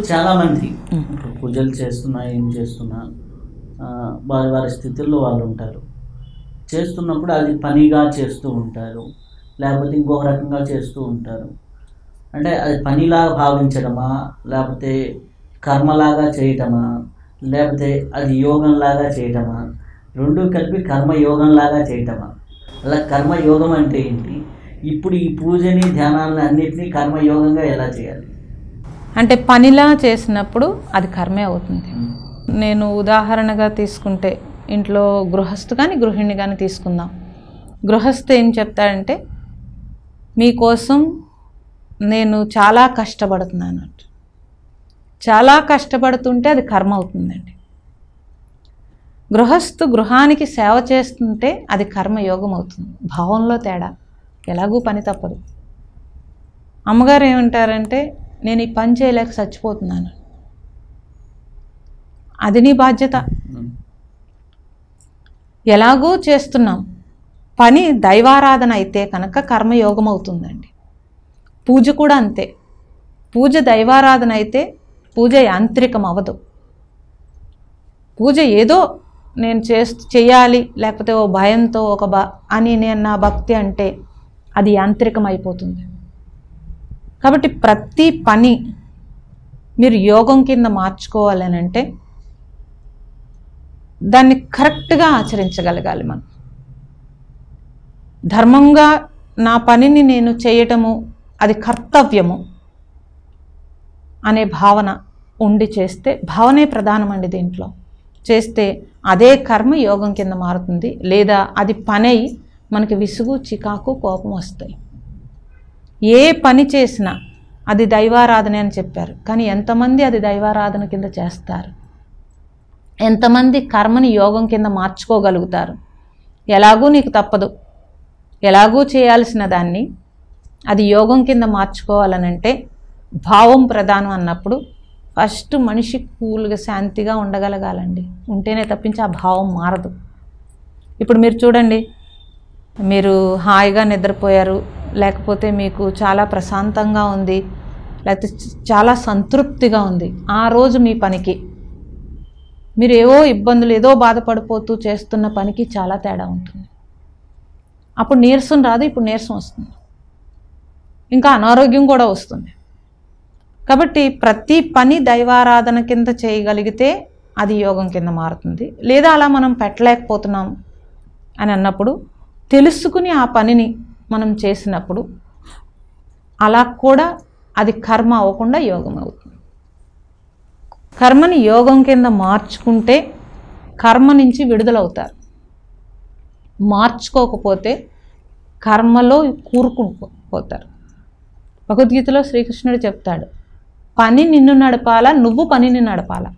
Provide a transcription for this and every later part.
చాలామంది ఇప్పుడు పూజలు చేస్తున్నా ఏం చేస్తున్నా ఆ, వారి వారి స్థితిలో వాళ్ళు ఉంటారు చేస్తున్నప్పుడు అది పనిగా చేస్తూ ఉంటారు లేకపోతే ఇంకొక రకంగా చేస్తూ ఉంటారు అంటే అది పనిలాగా భావించడమా లేకపోతే కర్మలాగా చేయటమా లేకపోతే అది యోగంలాగా చేయటమా రెండు కలిపి కర్మయోగంలాగా చేయటమా అలా కర్మయోగం అంటే ఏంటి ఇప్పుడు ఈ పూజని ధ్యానాలను అన్నిటినీ కర్మయోగంగా ఎలా చేయాలి అంటే పనిలా చేసినప్పుడు అది కర్మే అవుతుంది నేను ఉదాహరణగా తీసుకుంటే ఇంట్లో గృహస్థు కానీ గృహిణి కానీ తీసుకుందాం గృహస్థు ఏం చెప్తాడంటే మీకోసం నేను చాలా కష్టపడుతున్నాను అంట. చాలా కష్టపడుతుంటే అది కర్మ అవుతుందండి గృహస్థు గృహానికి సేవ చేస్తుంటే అది కర్మయోగం అవుతుంది భావంలో తేడా ఎలాగూ పని తప్పదు అమ్మగారు ఏమంటారంటే నేను ఈ పని చేయలేక చచ్చిపోతున్నాను అది నీ బాధ్యత ఉమ్. ఎలాగూ చేస్తున్నాం పని దైవారాధన అయితే కనుక కర్మయోగం అవుతుందండి పూజ కూడా అంతే పూజ దైవారాధన అయితే పూజ యాంత్రికం అవ్వదు పూజ ఏదో నేను చేస్తూ చేయాలి లేకపోతే ఓ భయంతో ఒక బ అని నేను నా భక్తి అంటే అది యాంత్రికం అయిపోతుంది కాబట్టి ప్రతి పని మీరు యోగం కింద మార్చుకోవాలని అంటే దాన్ని కరెక్ట్గా ఆచరించగలగాలి మనం ధర్మంగా నా పనిని నేను చేయటము అది కర్తవ్యము అనే భావన ఉండి చేస్తే భావనే ప్రధానమండి దీంట్లో చేస్తే అదే కర్మ యోగం కింద మారుతుంది లేదా అది పనై మనకి విసుగు చికాకు కోపం వస్తాయి ఏ పని చేసినా అది దైవారాధన అని చెప్పారు కానీ ఎంతమంది అది దైవారాధన కింద చేస్తారు ఎంతమంది కర్మని యోగం కింద మార్చుకోగలుగుతారు ఎలాగూ నీకు తప్పదు ఎలాగూ చేయాల్సిన దాన్ని అది యోగం కింద మార్చుకోవాలనంటే భావం ప్రధానం అన్నప్పుడు ఫస్ట్ మనిషి కూల్గా శాంతిగా ఉండగలగాలండి ఉంటేనే తప్పించి ఆ భావం మారదు ఇప్పుడు మీరు చూడండి మీరు హాయిగా నిద్రపోయారు లేకపోతే మీకు చాలా ప్రశాంతంగా ఉంది లేకపోతే చ- చాలా సంతృప్తిగా ఉంది ఆ రోజు మీ పనికి మీరు ఏవో ఇబ్బందులు ఏదో బాధపడిపోతూ చేస్తున్న పనికి చాలా తేడా ఉంటుంది అప్పుడు నీరసం రాదు ఇప్పుడు నీరసం వస్తుంది ఇంకా అనారోగ్యం కూడా వస్తుంది కాబట్టి ప్రతి పని దైవారాధన కింద చేయగలిగితే అది యోగం కింద మారుతుంది లేదా అలా మనం పెట్టలేకపోతున్నాం అని అన్నప్పుడు తెలుసుకుని ఆ పనిని మనం చేసినప్పుడు అలా కూడా అది కర్మ అవ్వకుండా యోగం అవుతుంది కర్మని యోగం కింద మార్చుకుంటే కర్మ నుంచి విడుదలవుతారు మార్చుకోకపోతే కర్మలో కూరుకుపోతారు భగవద్గీతలో శ్రీకృష్ణుడు చెప్తాడు పని నిన్ను నడపాలా నువ్వు పనిని నడపాలా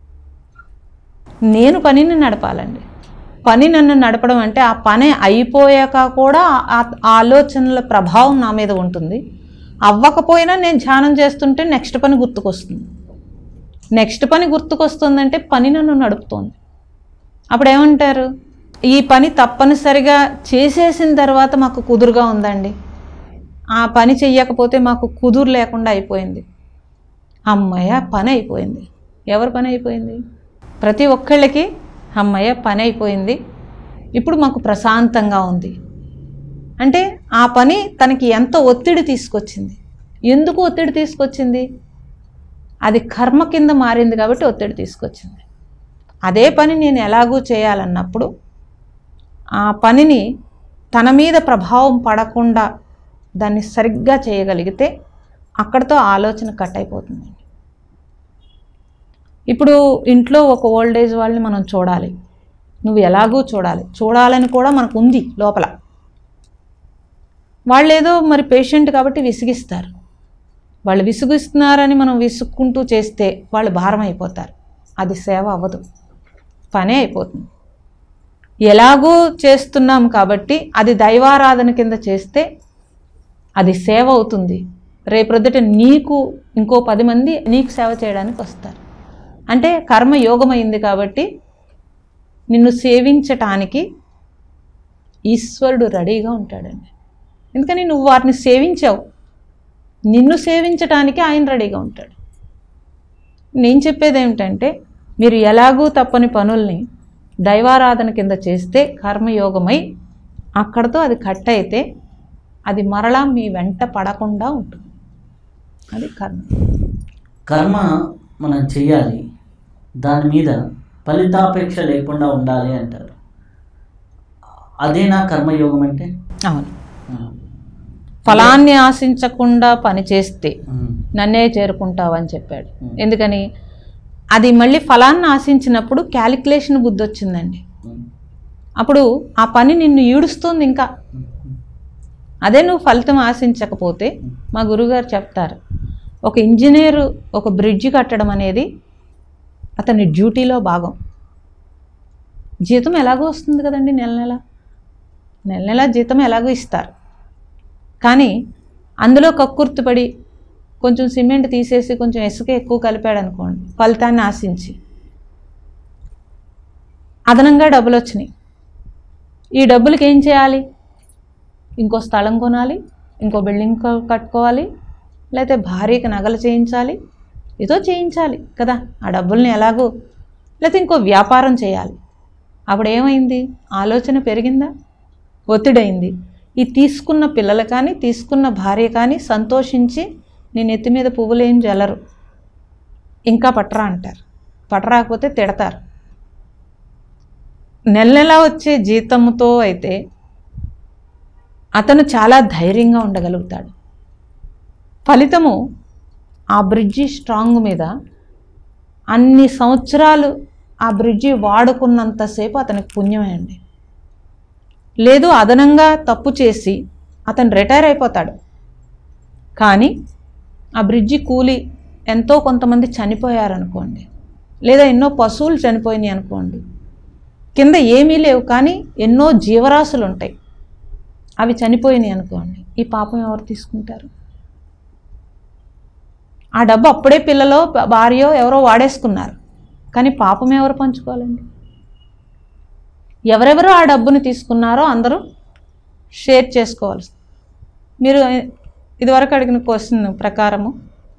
నేను పనిని నడపాలండి పని నన్ను నడపడం అంటే ఆ పని అయిపోయాక కూడా ఆ ఆ ఆలోచనల ప్రభావం నా మీద ఉంటుంది అవ్వకపోయినా నేను ధ్యానం చేస్తుంటే నెక్స్ట్ పని గుర్తుకొస్తుంది నెక్స్ట్ పని గుర్తుకొస్తుందంటే పని నన్ను నడుపుతోంది అప్పుడు ఏమంటారు ఈ పని తప్పనిసరిగా చేసేసిన తర్వాత మాకు కుదురుగా ఉందండి ఆ పని చెయ్యకపోతే మాకు కుదురు లేకుండా అయిపోయింది అమ్మయ్య పని అయిపోయింది ఎవరి పని అయిపోయింది ప్రతి ఒక్కళ్ళకి అమ్మయ్య పని అయిపోయింది ఇప్పుడు మాకు ప్రశాంతంగా ఉంది అంటే ఆ పని తనకి ఎంత ఒత్తిడి తీసుకొచ్చింది ఎందుకు ఒత్తిడి తీసుకొచ్చింది అది కర్మ కింద మారింది కాబట్టి ఒత్తిడి తీసుకొచ్చింది అదే పని నేను ఎలాగూ చేయాలన్నప్పుడు ఆ పనిని తన మీద ప్రభావం పడకుండా దాన్ని సరిగ్గా చేయగలిగితే అక్కడితో ఆలోచన కట్ అయిపోతుందండి ఇప్పుడు ఇంట్లో ఒక ఓల్డ్ ఏజ్ వాళ్ళని మనం చూడాలి నువ్వు ఎలాగూ చూడాలి చూడాలని కూడా మనకు ఉంది లోపల వాళ్ళు ఏదో మరి పేషెంట్ కాబట్టి విసిగిస్తారు వాళ్ళు విసుగిస్తున్నారని మనం విసుక్కుంటూ చేస్తే వాళ్ళు భారం అయిపోతారు అది సేవ అవ్వదు పనే అయిపోతుంది ఎలాగూ చేస్తున్నాం కాబట్టి అది దైవారాధన కింద చేస్తే అది సేవ అవుతుంది రేపొద్దుట నీకు ఇంకో పది మంది నీకు సేవ చేయడానికి వస్తారు అంటే కర్మ యోగమైంది కాబట్టి నిన్ను సేవించటానికి ఈశ్వరుడు రెడీగా ఉంటాడండి ఎందుకని నువ్వు వారిని సేవించావు నిన్ను సేవించటానికి ఆయన రెడీగా ఉంటాడు నేను చెప్పేది ఏమిటంటే మీరు ఎలాగూ తప్పని పనుల్ని దైవారాధన కింద చేస్తే కర్మయోగమై అక్కడతో అది కట్ అయితే అది మరలా మీ వెంట పడకుండా ఉంటుంది అది కర్మ కర్మ మనం చెయ్యాలి దాని మీద ఫలితాపేక్ష లేకుండా ఉండాలి అంటారు అదేనా కర్మయోగం అంటే అవును ఫలాన్ని ఆశించకుండా పని చేస్తే ఉమ్. నన్నే చేరుకుంటావని చెప్పాడు Hmm. ఎందుకని అది మళ్ళీ ఫలాన్ని ఆశించినప్పుడు క్యాలిక్యులేషన్ బుద్ధి వచ్చిందండి ఉమ్. అప్పుడు ఆ పని నిన్ను ఈడుస్తుంది ఇంకా ఉమ్. అదే నువ్వు ఫలితం ఆశించకపోతే మా గురుగారు చెప్తారు ఒక ఇంజనీరు ఒక బ్రిడ్జి కట్టడం అనేది అతని డ్యూటీలో భాగం జీతం ఎలాగో వస్తుంది కదండి నెల నెల నెల నెల జీతం ఎలాగో ఇస్తారు కానీ అందులో కక్కుర్తిపడి కొంచెం సిమెంట్ తీసేసి కొంచెం ఇసుక ఎక్కువ కలిపాడు అనుకోండి ఫలితాన్ని ఆశించి అదనంగా డబ్బులు వచ్చినాయి ఈ డబ్బులకి ఏం చేయాలి ఇంకో స్థలం కొనాలి ఇంకో బిల్డింగ్ క- కట్టుకోవాలి లేకపోతే భార్యకి నగలు చేయించాలి ఏదో చేయించాలి కదా ఆ డబ్బుల్ని ఎలాగో లేకపోతే ఇంకో వ్యాపారం చేయాలి అప్పుడు ఏమైంది ఆలోచన పెరిగిందా ఒత్తిడైంది ఈ తీసుకున్న పిల్లలు కానీ తీసుకున్న భార్య కానీ సంతోషించి నేను ఎత్తి మీద పువ్వులు ఏం జల్లరు ఇంకా పట్టరా అంటారు పట్టరాకపోతే తిడతారు నెల నెల వచ్చే జీతంతో అయితే అతను చాలా ధైర్యంగా ఉండగలుగుతాడు ఫలితము ఆ బ్రిడ్జి స్ట్రాంగ్ మీద అన్ని సంవత్సరాలు ఆ బ్రిడ్జి వాడుకున్నంతసేపు అతనికి పుణ్యమే అండి లేదు అదనంగా తప్పు చేసి అతను రిటైర్ అయిపోతాడు కానీ ఆ బ్రిడ్జి కూలి ఎంతో కొంతమంది చనిపోయారనుకోండి లేదా ఎన్నో పశువులు చనిపోయినాయి అనుకోండి కింద ఏమీ లేవు కానీ ఎన్నో జీవరాశులు ఉంటాయి అవి చనిపోయినాయి అనుకోండి ఈ పాపం ఎవరు తీసుకుంటారు ఆ డబ్బు అప్పుడే పిల్లలో భార్యో ఎవరో వాడేసుకున్నారు కానీ పాపం ఎవరు పంచుకోవాలండి ఎవరెవరు ఆ డబ్బుని తీసుకున్నారో అందరూ షేర్ చేసుకోవాలి మీరు ఇదివరకు అడిగిన క్వశ్చన్ ప్రకారము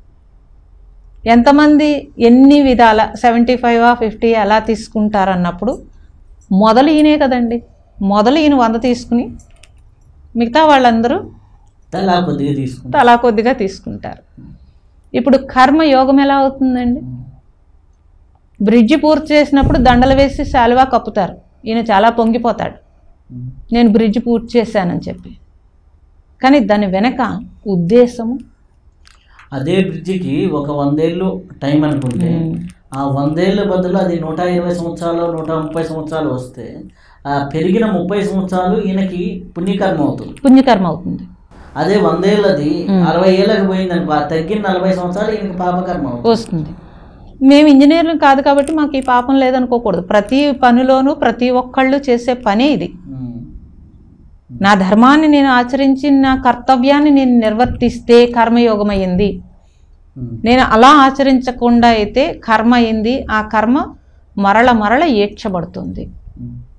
ఎంతమంది ఎన్ని విధాల సెవెంటీ ఫైవ్ ఫిఫ్టీ ఎలా తీసుకుంటారు అన్నప్పుడు మొదలు ఈయనే కదండి మొదలు ఈయన వంద తీసుకుని మిగతా వాళ్ళందరూ తలా కొద్దిగా తీసుకుంటా తలా కొద్దిగా తీసుకుంటారు ఇప్పుడు కర్మ యోగం ఎలా అవుతుందండి బ్రిడ్జి పూర్తి చేసినప్పుడు దండలు వేసి శాలువా కప్పుతారు ఈయన చాలా పొంగిపోతాడు నేను బ్రిడ్జ్ పూర్తి చేశానని చెప్పి కానీ దాని వెనక ఉద్దేశము అదే బ్రిడ్జికి ఒక వందేళ్ళు టైం అనుకుంటే మ్మ్. ఆ వందేళ్ళ బదులు అది నూట ఇరవై సంవత్సరాలు నూట ముప్పై సంవత్సరాలు వస్తే ఆ పెరిగిన ముప్పై సంవత్సరాలు ఈయనకి పుణ్యకర్మ అవుతుంది పుణ్యకర్మ అవుతుంది అదే వందేళ్ళది మ్మ్. అరవై ఏళ్ళకి పోయింది అనుకో ఆ తగ్గిన నలభై సంవత్సరాలు ఈయనకి పాపకర్మ అవుతుంది వస్తుంది మేము ఇంజనీర్లు కాదు కాబట్టి మాకు ఈ పాపం లేదనుకోకూడదు ప్రతి పనిలోనూ ప్రతి ఒక్కళ్ళు చేసే పనే ఇది మ్మ్. నా ధర్మాన్ని నేను ఆచరించి నా కర్తవ్యాన్ని నేను నిర్వర్తిస్తే కర్మయోగం అయ్యింది మ్మ్. నేను అలా ఆచరించకుండా అయితే కర్మ అయింది ఆ కర్మ మరల మరల ఏడ్చబడుతుంది మ్మ్.